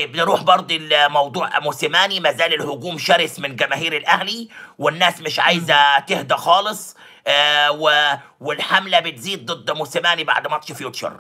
طيب نروح برضه لموضوع موسيماني ما زال الهجوم شرس من جماهير الاهلي والناس مش عايزه تهدى خالص آه و... والحمله بتزيد ضد موسيماني بعد ماتش فيوتشر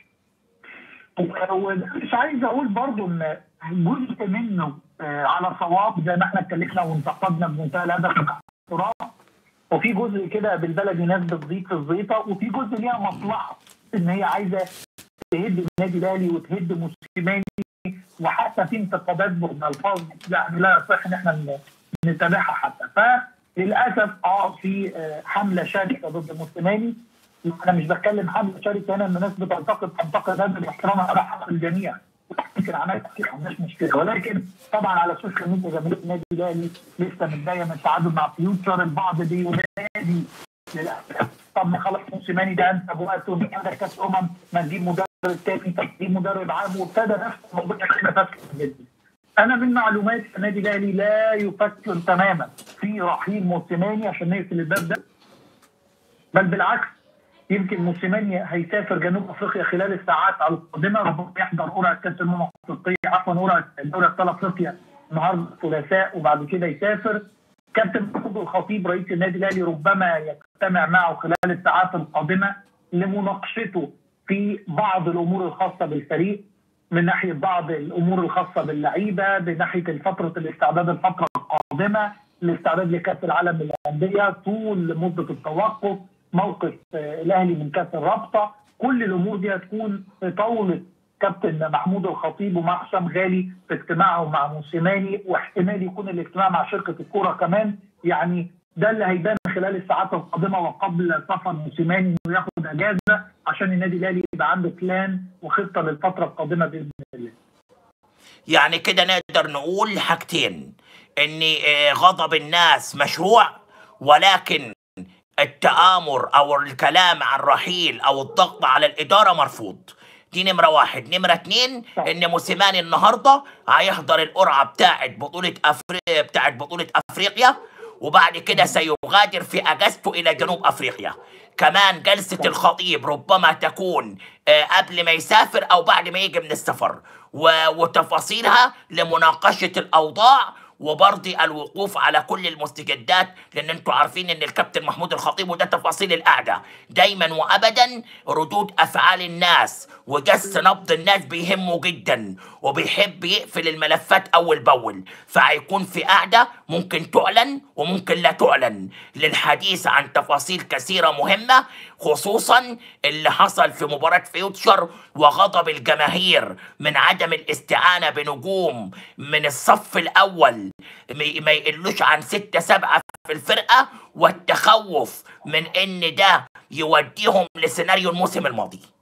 مش عايز اقول برضو ان جزء منه آه، على صواب زي ما احنا اتكلمنا وانتقدنا بمنتهى الادب والاحترام وفي جزء كده بالبلدي ناس بتزيد في الزيطه وفي جزء ليها مصلحه ان هي عايزه تهد النادي الاهلي وتهد موسيماني وحتى في انتقادات بالالفاظ يعني لا يصح ان احنا ن- نتابعها حتى فللاسف اه في آه، حمله شرسه ضد موسيماني انا مش بتكلم حمله شرسه هنا ان الناس بتنتقد تنتقد هذا الاحترام على حق الجميع يمكن عملت كتير ما عندناش مشكله ولكن طبعا على السوشيال ميديا جماهير النادي الاهلي لسه متضايقه من التعادل مع فيوتشر البعض بينادي للاسف طب ما خلاص موسيماني ده انت وقته إن عندك كاس امم ما نجيب مدرب تاني طب نجيب مدرب عام وابتدى نفس الموضوع كده فكر جدا انا من معلومات النادي الاهلي لا يفكر تماما في رحيل موسيماني عشان نقفل الباب ده بل بالعكس يمكن موسيماني هيسافر جنوب افريقيا خلال الساعات القادمه ربما يحضر قرعه كاس الامم الافريقيه عفوا قرعه دوري ابطال افريقيا النهارده الثلاثاء وبعد كده يسافر كابتن محمود الخطيب رئيس النادي الاهلي ربما يجتمع معه خلال الساعات القادمه لمناقشته في بعض الامور الخاصه بالفريق من ناحيه بعض الامور الخاصه باللعيبه بناحيه فتره الاستعداد الفتره القادمه الاستعداد لكاس العالم للانديه طول مده التوقف موقف آه، الاهلي من كاس الرابطه كل الامور دي هتكون في طاوله كابتن محمود الخطيب ومع حسام غالي في اجتماعهم مع موسيماني واحتمال يكون الاجتماع مع شركه الكوره كمان يعني ده اللي هيبان خلال الساعات القادمه وقبل سفر موسيماني انه ياخد اجازه عشان النادي الاهلي يبقى عنده بلان وخطه للفتره القادمه باذن الله. يعني كده نقدر نقول حاجتين ان آه، غضب الناس مشروع ولكن التآمر او الكلام عن رحيل او الضغط على الاداره مرفوض دي نمرة واحد نمرة اتنين صح. ان موسيماني النهاردة هيحضر القرعة بتاعت بطولة افريقيا بتاعت بطولة افريقيا وبعد كده سيغادر في اجازته الى جنوب افريقيا كمان جلسة الخطيب ربما تكون آه، قبل ما يسافر او بعد ما يجي من السفر و- وتفاصيلها لمناقشة الاوضاع وبرضه الوقوف على كل المستجدات لان انتوا عارفين ان الكابتن محمود الخطيب وده تفاصيل القعده دايما وابدا ردود افعال الناس وجس نبض الناس بيهمه جدا وبيحب يقفل الملفات اول باول فهيكون في قعده ممكن تعلن وممكن لا تعلن للحديث عن تفاصيل كثيره مهمه خصوصا اللي حصل في مباراه فيوتشر وغضب الجماهير من عدم الاستعانه بنجوم من الصف الاول ما ما يقلوش عن ستة سبعة في الفرقة والتخوف من ان ده يوديهم لسيناريو الموسم الماضي